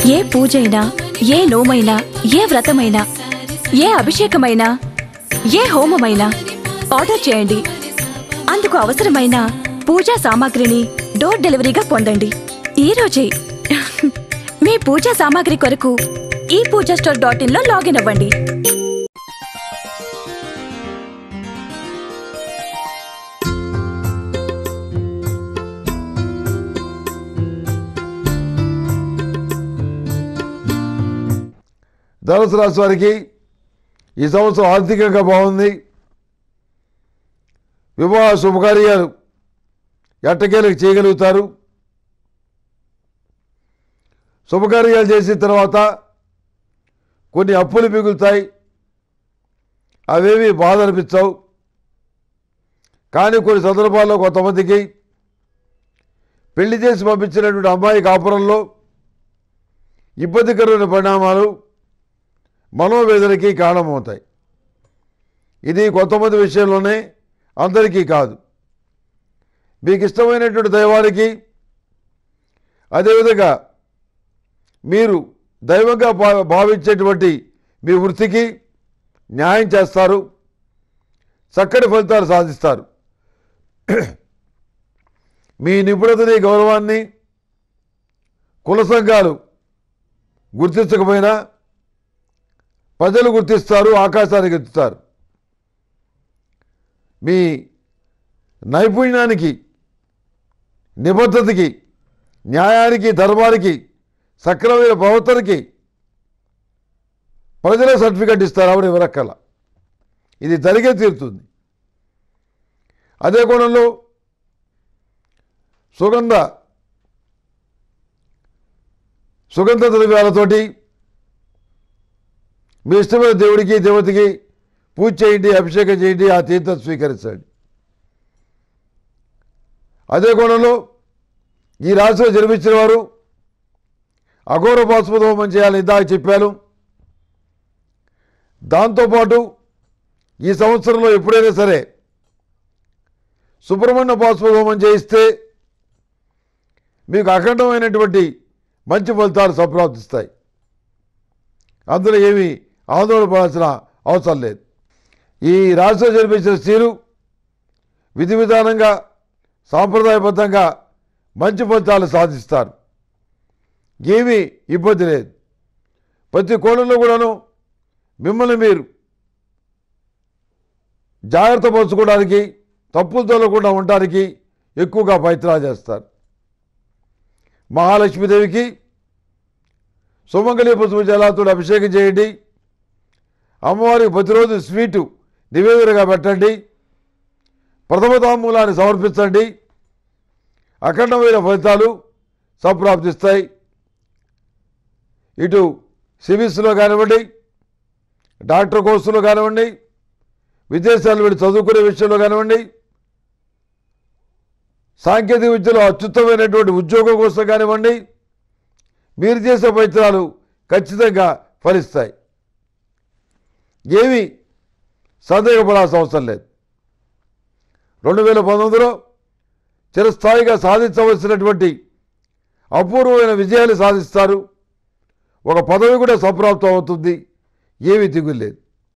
ఏ పూజైనా ఏ నోమైనా ఏ వ్రతమైనా ఏ అభిషేకమైనా ఏ హోమమైనా ఆర్డర్ చేయండి అందుకు అవసరమైన పూజా సామాగ్రిని డోర్ డెలివరీగా పొందండి ఈ రోజే మీ పూజా సామాగ్రి కొరకు ఈ పూజా స్టోర్ డాట్ ఇన్ లో లాగిన్ అవ్వండి ధనుసు రాశి వారికి ఈ సంవత్సరం ఆర్థికంగా బాగుంది వివాహ శుభకార్యాలు ఎట్టకేలకు చేయగలుగుతారు శుభకార్యాలు చేసిన తర్వాత కొన్ని అప్పులు మిగులుతాయి అవేవి బాధ అనిపించవు కానీ కొన్ని సందర్భాల్లో కొంతమందికి పెళ్లి చేసి పంపించినటువంటి అమ్మాయి కాపురంలో ఇబ్బందికరమైన పరిణామాలు మనోవేదనకి కారణమవుతాయి ఇది కొంతమంది విషయంలోనే అందరికీ కాదు మీకు ఇష్టమైనటువంటి దైవానికి అదేవిధంగా మీరు దైవంగా భా భావించేటువంటి మీ వృత్తికి న్యాయం చేస్తారు చక్కటి ఫలితాలు సాధిస్తారు మీ నిపుణతని గౌరవాన్ని కుల సంఘాలు గుర్తించకపోయినా ప్రజలు గుర్తిస్తారు ఆకాశానికి ఎత్తుతారు మీ నైపుణ్యానికి నిబద్ధతకి న్యాయానికి ధర్మానికి సక్రమైన ప్రవర్తనకి ప్రజలే సర్టిఫికెట్ ఇస్తారు ఆవిడ ఇవ్వరక్కల ఇది జరిగే తీరుతుంది అదే కోణంలో సుగంధ సుగంధ ద్రవ్యాలతోటి మీ ఇష్టమైన దేవుడికి దేవతకి పూజ చేయండి అభిషేకం చేయండి ఆ తీర్థం స్వీకరించండి అదే కోణంలో ఈ రాశిలో జన్మించిన వారు అఘోర పాశుపత హోమం చేయాలని ఇందాక చెప్పాను దాంతోపాటు ఈ సంవత్సరంలో ఎప్పుడైనా సరే సుబ్రహ్మణ్య పాశుపత హోమం చేయిస్తే మీకు అఖండమైనటువంటి మంచి ఫలితాలు సంప్రాప్తిస్తాయి అందులో ఏమీ ఆందోళన పడాల్సిన అవసరం లేదు ఈ రాష్ట్ర జన్మించిన స్త్రీలు విధి విధానంగా సాంప్రదాయబద్ధంగా మంచి ఫలితాలు సాధిస్తారు ఏమీ ఇబ్బంది లేదు ప్రతి కోణంలో కూడాను మిమ్మల్ని మీరు జాగ్రత్త పరుచుకోవడానికి తప్పులు తోలకుండా ఉండడానికి ఎక్కువగా ప్రయత్నాలు చేస్తారు మహాలక్ష్మీదేవికి సుమంగళి పసుపు జలాతుడు అభిషేకం చేయండి అమ్మవారికి ప్రతిరోజు స్వీటు నివేదనగా పెట్టండి ప్రథమ తాంబూలాన్ని సమర్పించండి అఖండమైన ఫలితాలు సంప్రాప్తిస్తాయి ఇటు సివిల్స్లో కానివ్వండి డాక్టర్ కోర్సులో కానివ్వండి విదేశాలు వెళ్ళి చదువుకునే విషయంలో కానివ్వండి సాంకేతిక విద్యలో అత్యుత్తమైనటువంటి ఉద్యోగం కోసం కానివ్వండి మీరు చేసే ప్రయత్నాలు ఖచ్చితంగా ఫలిస్తాయి ఏమీ సందేహపడాల్సిన అవసరం లేదు రెండు వేల పంతొమ్మిదిలో చిరస్థాయిగా సాధించవలసినటువంటి అపూర్వమైన విజయాలు సాధిస్తారు ఒక పదవి కూడా సంప్రాప్తం అవుతుంది ఏమీ దిగులు లేదు